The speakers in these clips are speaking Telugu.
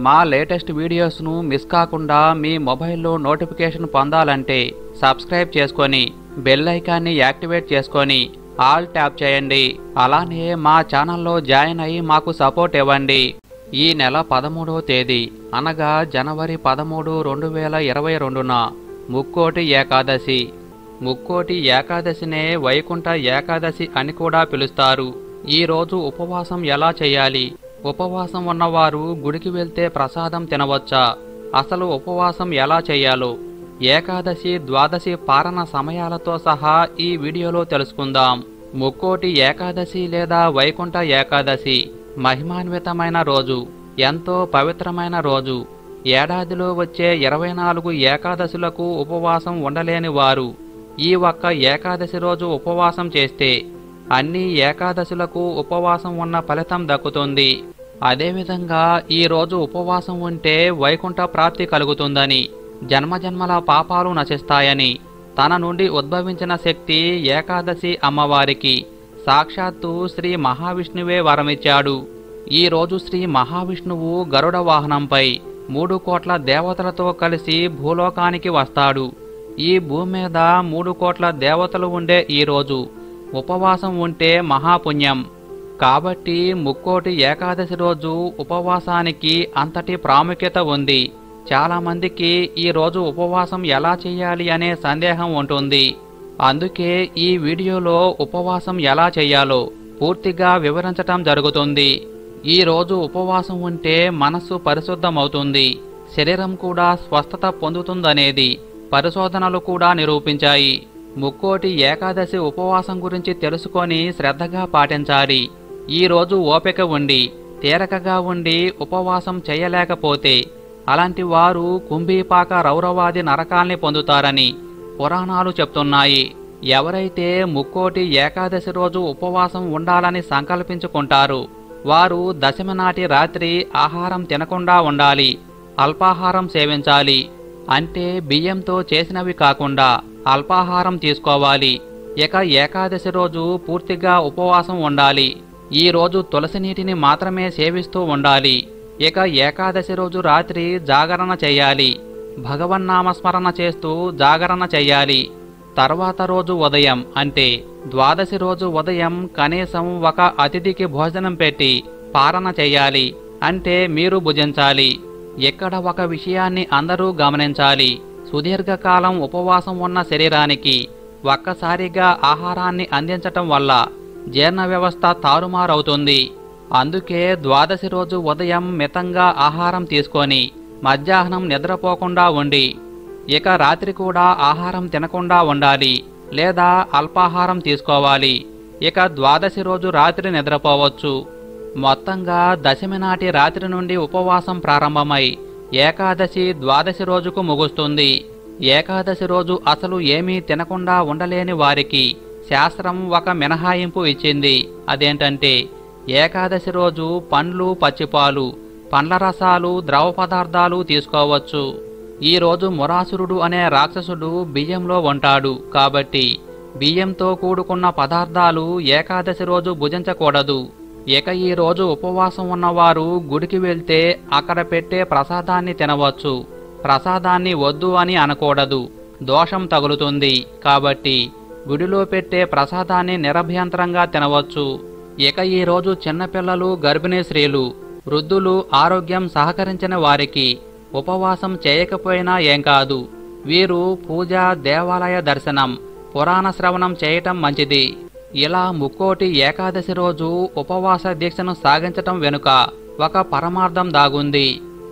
మా లేటెస్ట్ వీడియోస్ను మిస్ కాకుండా మీ మొబైల్లో నోటిఫికేషన్ పొందాలంటే సబ్స్క్రైబ్ చేసుకొని బెల్ ఐకాన్ని యాక్టివేట్ చేసుకొని ఆల్ ట్యాప్ చేయండి అలానే మా ఛానల్లో జాయిన్ అయ్యి మాకు సపోర్ట్ ఇవ్వండి ఈ నెల పదమూడవ తేదీ అనగా జనవరి పదమూడు రెండు వేల ఇరవై రెండున ముక్కోటి ఏకాదశి ముక్కోటి ఏకాదశినే వైకుంఠ ఏకాదశి అని కూడా పిలుస్తారు ఈ రోజు ఉపవాసం ఎలా చేయాలి ఉపవాసం ఉన్నవారు గుడికి వెళ్తే ప్రసాదం తినవచ్చా అసలు ఉపవాసం ఎలా చేయాలో ఏకాదశి ద్వాదశి పారణ సమయాలతో సహా ఈ వీడియోలో తెలుసుకుందాం ముక్కోటి ఏకాదశి లేదా వైకుంఠ ఏకాదశి మహిమాన్వితమైన రోజు ఎంతో పవిత్రమైన రోజు ఏడాదిలో వచ్చే ఇరవై నాలుగు ఏకాదశులకు ఉపవాసం ఉండలేని వారు ఈ ఒక్క ఏకాదశి రోజు ఉపవాసం చేస్తే అన్ని ఏకాదశులకు ఉపవాసం ఉన్న ఫలితం దక్కుతుంది అదేవిధంగా ఈ రోజు ఉపవాసం ఉంటే వైకుంఠ ప్రాప్తి కలుగుతుందని జన్మజన్మల పాపాలు నశిస్తాయని తన నుండి ఉద్భవించిన శక్తి ఏకాదశి అమ్మవారికి సాక్షాత్తు శ్రీ మహావిష్ణువే వరమిచ్చాడు ఈ రోజు శ్రీ మహావిష్ణువు గరుడ వాహనంపై మూడు కోట్ల దేవతలతో కలిసి భూలోకానికి వస్తాడు ఈ భూమి మీద మూడు కోట్ల దేవతలు ఉండే ఈ రోజు ఉపవాసం ఉంటే మహాపుణ్యం కాబట్టి ముక్కోటి ఏకాదశి రోజు ఉపవాసానికి అంతటి ప్రాముఖ్యత ఉంది చాలామందికి ఈ రోజు ఉపవాసం ఎలా చేయాలి అనే సందేహం ఉంటుంది అందుకే ఈ వీడియోలో ఉపవాసం ఎలా చేయాలో పూర్తిగా వివరించటం జరుగుతుంది ఈ రోజు ఉపవాసం ఉంటే మనస్సు పరిశుద్ధమవుతుంది శరీరం కూడా స్వస్థత పొందుతుందనేది పరిశోధనలు కూడా నిరూపించాయి ముక్కోటి ఏకాదశి ఉపవాసం గురించి తెలుసుకొని శ్రద్ధగా పాటించాలి ఈ రోజు ఓపిక ఉండి తీరకగా ఉండి ఉపవాసం చేయలేకపోతే అలాంటి వారు కుంభీపాక రౌరవాది నరకాల్ని పొందుతారని పురాణాలు చెప్తున్నాయి ఎవరైతే ముక్కోటి ఏకాదశి రోజు ఉపవాసం ఉండాలని సంకల్పించుకుంటారు వారు దశమి నాటి రాత్రి ఆహారం తినకుండా ఉండాలి అల్పాహారం సేవించాలి అంటే బియ్యంతో చేసినవి కాకుండా అల్పాహారం తీసుకోవాలి ఇక ఏకాదశి రోజు పూర్తిగా ఉపవాసం ఉండాలి ఈ రోజు తులసి నీటిని మాత్రమే సేవిస్తూ ఉండాలి ఇక ఏకాదశి రోజు రాత్రి జాగరణ చేయాలి భగవన్నామస్మరణ చేస్తూ జాగరణ చేయాలి తర్వాత రోజు ఉదయం అంటే ద్వాదశి రోజు ఉదయం కనీసం ఒక అతిథికి భోజనం పెట్టి పారణ చేయాలి అంటే మీరు భుజించాలి ఇక్కడ ఒక విషయాన్ని అందరూ గమనించాలి సుదీర్ఘకాలం ఉపవాసం ఉన్న శరీరానికి ఒక్కసారిగా ఆహారాన్ని అందించటం వల్ల జీర్ణ వ్యవస్థ తారుమారవుతుంది అందుకే ద్వాదశి రోజు ఉదయం మితంగా ఆహారం తీసుకొని మధ్యాహ్నం నిద్రపోకుండా ఉండి ఇక రాత్రి కూడా ఆహారం తినకుండా ఉండాలి లేదా అల్పాహారం తీసుకోవాలి ఇక ద్వాదశి రోజు రాత్రి నిద్రపోవచ్చు మొత్తంగా దశమి నాటి రాత్రి నుండి ఉపవాసం ప్రారంభమై ఏకాదశి ద్వాదశి రోజుకు ముగుస్తుంది ఏకాదశి రోజు అసలు ఏమీ తినకుండా ఉండలేని వారికి శాస్త్రం ఒక మినహాయింపు ఇచ్చింది అదేంటంటే ఏకాదశి రోజు పండ్లు పచ్చిపాలు పండ్ల రసాలు ద్రవ పదార్థాలు తీసుకోవచ్చు ఈ రోజు మురాసురుడు అనే రాక్షసుడు బియ్యంలో ఉంటాడు కాబట్టి బియ్యంతో కూడుకున్న పదార్థాలు ఏకాదశి రోజు భుజించకూడదు ఇక ఈ రోజు ఉపవాసం ఉన్నవారు గుడికి వెళ్తే అక్కడ పెట్టే ప్రసాదాన్ని తినవచ్చు ప్రసాదాన్ని వద్దు అని అనకూడదు దోషం తగులుతుంది కాబట్టి గుడిలో పెట్టే ప్రసాదాన్ని నిరభ్యంతరంగా తినవచ్చు ఇక ఈ రోజు చిన్నపిల్లలు గర్భిణీ స్త్రీలు వృద్ధులు ఆరోగ్యం సహకరించిన వారికి ఉపవాసం చేయకపోయినా ఏం కాదు వీరు పూజ దేవాలయ దర్శనం పురాణ శ్రవణం చేయటం మంచిది ఇలా ముక్కోటి ఏకాదశి రోజు ఉపవాస దీక్షను సాగించటం వెనుక ఒక పరమార్థం దాగుంది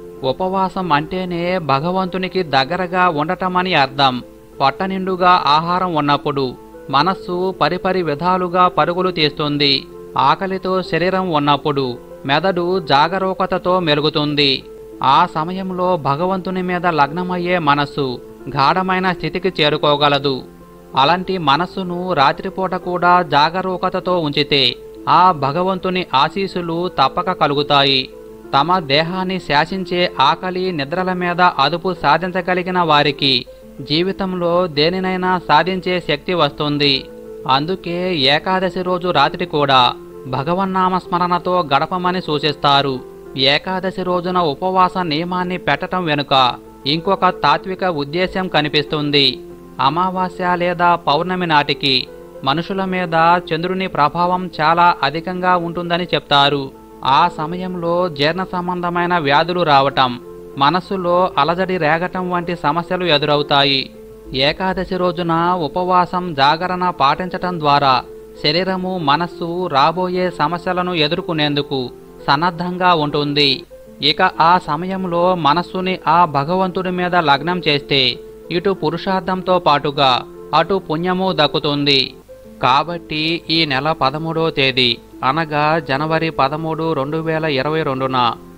ఉపవాసం అంటేనే భగవంతునికి దగ్గరగా ఉండటమని అర్థం పొట్ట నిండుగా ఆహారం ఉన్నప్పుడు మనస్సు పరిపరి విధాలుగా పరుగులు తీస్తుంది ఆకలితో శరీరం ఉన్నప్పుడు మెదడు జాగరూకతతో మెరుగుతుంది ఆ సమయంలో భగవంతుని మీద లగ్నమయ్యే మనస్సు గాఢమైన స్థితికి చేరుకోగలదు అలాంటి మనస్సును రాత్రిపూట కూడా జాగరూకతతో ఉంచితే ఆ భగవంతుని ఆశీస్సులు తప్పక కలుగుతాయి తమ దేహాన్ని శాసించే ఆకలి నిద్రల మీద అదుపు సాధించగలిగిన వారికి జీవితంలో దేనినైనా సాధించే శక్తి వస్తుంది అందుకే ఏకాదశి రోజు రాత్రి కూడా భగవన్నామ స్మరణతో గడపమని సూచిస్తారు ఏకాదశి రోజున ఉపవాస నియమాన్ని పెట్టటం వెనుక ఇంకొక తాత్విక ఉద్దేశ్యం కనిపిస్తుంది అమావాస్య లేదా పౌర్ణమి నాటికి మనుషుల మీద చంద్రుని ప్రభావం చాలా అధికంగా ఉంటుందని చెప్తారు ఆ సమయంలో జీర్ణ సంబంధమైన వ్యాధులు రావటం మనస్సులో అలజడి రేగటం వంటి సమస్యలు ఎదురవుతాయి ఏకాదశి రోజున ఉపవాసం జాగరణ పాటించటం ద్వారా శరీరము మనస్సు రాబోయే సమస్యలను ఎదుర్కొనేందుకు సన్నద్ధంగా ఉంటుంది ఇక ఆ సమయంలో మనస్సుని ఆ భగవంతుడి మీద లగ్నం చేస్తే ఇటు పురుషార్థంతో పాటుగా అటు పుణ్యము దక్కుతుంది కాబట్టి ఈ నెల పదమూడో తేదీ అనగా జనవరి పదమూడు రెండు వేల ఇరవై రెండున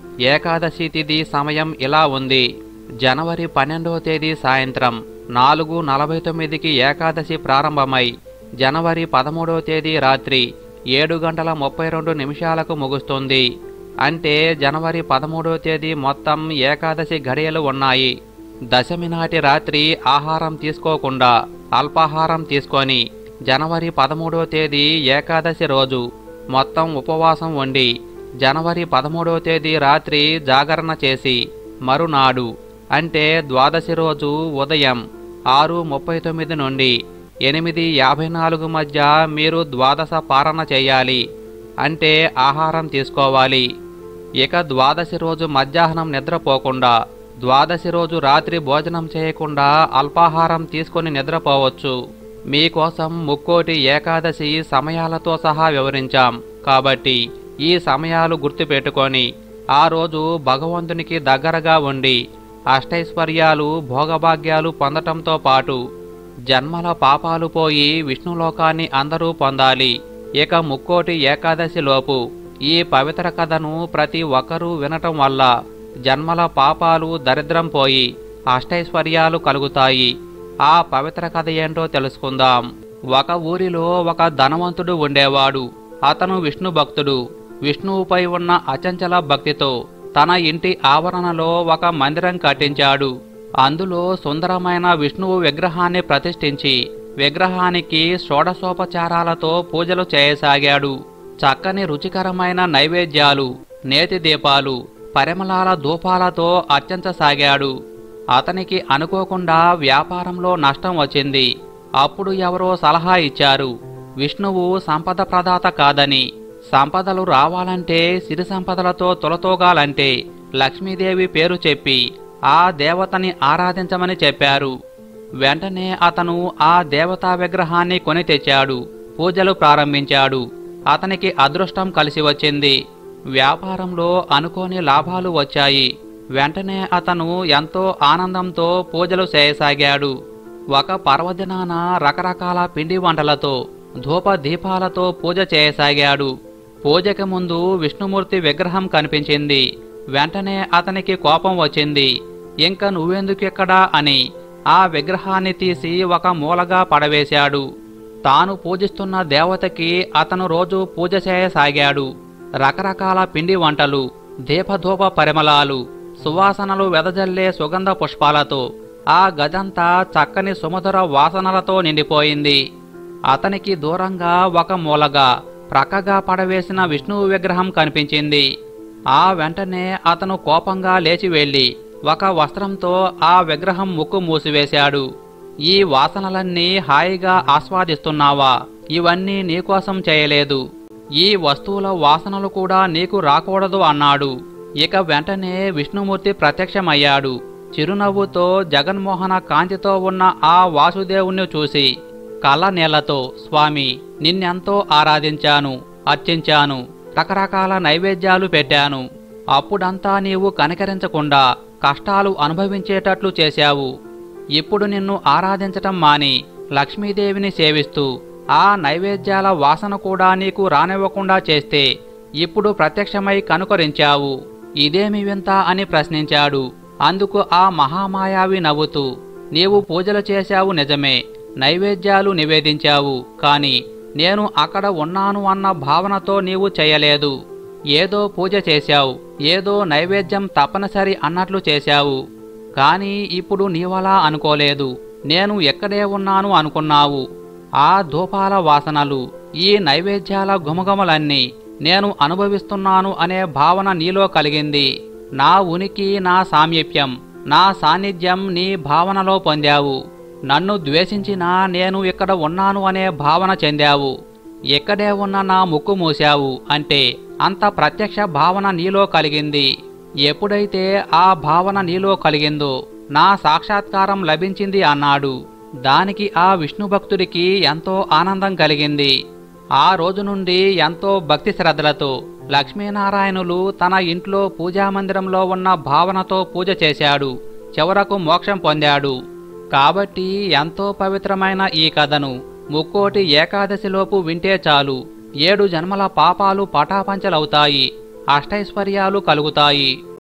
ఏకాదశి తిథి సమయం ఇలా ఉంది జనవరి పన్నెండో తేదీ సాయంత్రం నాలుగు నలభై తొమ్మిదికి ఏకాదశి ప్రారంభమై జనవరి పదమూడో తేదీ రాత్రి ఏడు గంటల ముప్పై రెండు నిమిషాలకు ముగుస్తుంది అంటే జనవరి పదమూడో తేదీ మొత్తం ఏకాదశి గడియలు ఉన్నాయి దశమి నాటి రాత్రి ఆహారం తీసుకోకుండా అల్పాహారం తీసుకొని జనవరి పదమూడో తేదీ ఏకాదశి రోజు మొత్తం ఉపవాసం ఉండి జనవరి పదమూడో తేదీ రాత్రి జాగరణ చేసి మరునాడు అంటే ద్వాదశి రోజు ఉదయం ఆరు ముప్పై తొమ్మిది నుండి ఎనిమిది యాభై నాలుగు మధ్య మీరు ద్వాదశ పారణ చేయాలి అంటే ఆహారం తీసుకోవాలి ఇక ద్వాదశి రోజు మధ్యాహ్నం నిద్రపోకుండా ద్వాదశి రోజు రాత్రి భోజనం చేయకుండా అల్పాహారం తీసుకొని నిద్రపోవచ్చు మీకోసం ముక్కోటి ఏకాదశి సమయాలతో సహా వివరించాం కాబట్టి ఈ సమయాలు గుర్తుపెట్టుకొని ఆ రోజు భగవంతునికి దగ్గరగా ఉండి అష్టైశ్వర్యాలు భోగభాగ్యాలు పొందటంతో పాటు జన్మల పాపాలు పోయి విష్ణులోకాన్ని అందరూ పొందాలి ఇక ముక్కోటి ఏకాదశి లోపు ఈ పవిత్ర కథను ప్రతి ఒక్కరూ వినటం వల్ల జన్మల పాపాలు దరిద్రం పోయి అష్టైశ్వర్యాలు కలుగుతాయి ఆ పవిత్ర కథ ఏంటో తెలుసుకుందాం ఒక ఊరిలో ఒక ధనవంతుడు ఉండేవాడు అతను విష్ణు భక్తుడు విష్ణువుపై ఉన్న అచంచల భక్తితో తన ఇంటి ఆవరణలో ఒక మందిరం కట్టించాడు అందులో సుందరమైన విష్ణువు విగ్రహాన్ని ప్రతిష్ఠించి విగ్రహానికి షోడశోపచారాలతో పూజలు చేయసాగాడు చక్కని రుచికరమైన నైవేద్యాలు నేతి దీపాలు పరిమళాల ధూపాలతో అర్చించసాగాడు అతనికి అనుకోకుండా వ్యాపారంలో నష్టం వచ్చింది అప్పుడు ఎవరో సలహా ఇచ్చారు విష్ణువు సంపద ప్రదాత కాదని సంపదలు రావాలంటే సిరి సంపదలతో తొలతోగాలంటే లక్ష్మీదేవి పేరు చెప్పి ఆ దేవతని ఆరాధించమని చెప్పారు వెంటనే అతను ఆ దేవతా విగ్రహాన్ని కొని తెచ్చాడు పూజలు ప్రారంభించాడు అతనికి అదృష్టం కలిసి వచ్చింది వ్యాపారంలో అనుకోని లాభాలు వచ్చాయి వెంటనే అతను ఎంతో ఆనందంతో పూజలు చేయసాగాడు ఒక పర్వదినాన రకరకాల పిండి వంటలతో ధూప దీపాలతో పూజ చేయసాగాడు పూజకి ముందు విష్ణుమూర్తి విగ్రహం కనిపించింది వెంటనే అతనికి కోపం వచ్చింది ఇంక నువ్వెందుకెక్కడా అని ఆ విగ్రహాన్ని తీసి ఒక మూలగా పడవేశాడు తాను పూజిస్తున్న దేవతకి అతను రోజు పూజ చేయసాగాడు రకరకాల పిండి వంటలు దీపధూప పరిమళాలు సువాసనలు వెదజల్లే సుగంధ పుష్పాలతో ఆ గదంతా చక్కని సుమధుర వాసనలతో నిండిపోయింది అతనికి దూరంగా ఒక మూలగా ప్రక్కగా పడవేసిన విష్ణువు విగ్రహం కనిపించింది ఆ వెంటనే అతను కోపంగా లేచి వెళ్ళి ఒక వస్త్రంతో ఆ విగ్రహం ముక్కు మూసివేశాడు ఈ వాసనలన్నీ హాయిగా ఆస్వాదిస్తున్నావా ఇవన్నీ నీకోసం చేయలేదు ఈ వస్తువుల వాసనలు కూడా నీకు రాకూడదు అన్నాడు ఇక వెంటనే విష్ణుమూర్తి ప్రత్యక్షమయ్యాడు చిరునవ్వుతో జగన్మోహన కాంతితో ఉన్న ఆ వాసుదేవుణ్ణి చూసి కళ్ళ నీళ్లతో స్వామి నిన్నెంతో ఆరాధించాను అర్చించాను రకరకాల నైవేద్యాలు పెట్టాను అప్పుడంతా నీవు కనికరించకుండా కష్టాలు అనుభవించేటట్లు చేశావు ఇప్పుడు నిన్ను ఆరాధించటం మాని లక్ష్మీదేవిని సేవిస్తూ ఆ నైవేద్యాల వాసన కూడా నీకు రానివ్వకుండా చేస్తే ఇప్పుడు ప్రత్యక్షమై కనుకరించావు ఇదేమి వింత అని ప్రశ్నించాడు అందుకు ఆ మహామాయావి నవ్వుతూ నీవు పూజలు చేశావు నిజమే నైవేద్యాలు నివేదించావు కాని నేను అక్కడ ఉన్నాను అన్న భావనతో నీవు చేయలేదు ఏదో పూజ చేశావు ఏదో నైవేద్యం తప్పనిసరి అన్నట్లు చేశావు కానీ ఇప్పుడు నీవలా అనుకోలేదు నేను ఎక్కడే ఉన్నాను అనుకున్నావు ఆ ధూపాల వాసనలు ఈ నైవేద్యాల గుమగుమలన్నీ నేను అనుభవిస్తున్నాను అనే భావన నీలో కలిగింది నా ఉనికి నా సామీప్యం నా సాన్నిధ్యం నీ భావనలో పొందావు నన్ను ద్వేషించినా నేను ఇక్కడ ఉన్నాను అనే భావన చెందావు ఇక్కడే ఉన్న నా ముక్కు మూశావు అంటే అంత ప్రత్యక్ష భావన నీలో కలిగింది ఎప్పుడైతే ఆ భావన నీలో కలిగిందో నా సాక్షాత్కారం లభించింది అన్నాడు దానికి ఆ విష్ణు భక్తుడికి ఎంతో ఆనందం కలిగింది ఆ రోజు నుండి ఎంతో భక్తి శ్రద్ధలతో లక్ష్మీనారాయణులు తన ఇంట్లో పూజామందిరంలో ఉన్న భావనతో పూజ చేశాడు చివరకు మోక్షం పొందాడు కాబట్టి ఎంతో పవిత్రమైన ఈ కథను ముక్కోటి ఏకాదశిలోపు వింటే చాలు ఏడు జన్మల పాపాలు పటాపంచలవుతాయి అష్టైశ్వర్యాలు కలుగుతాయి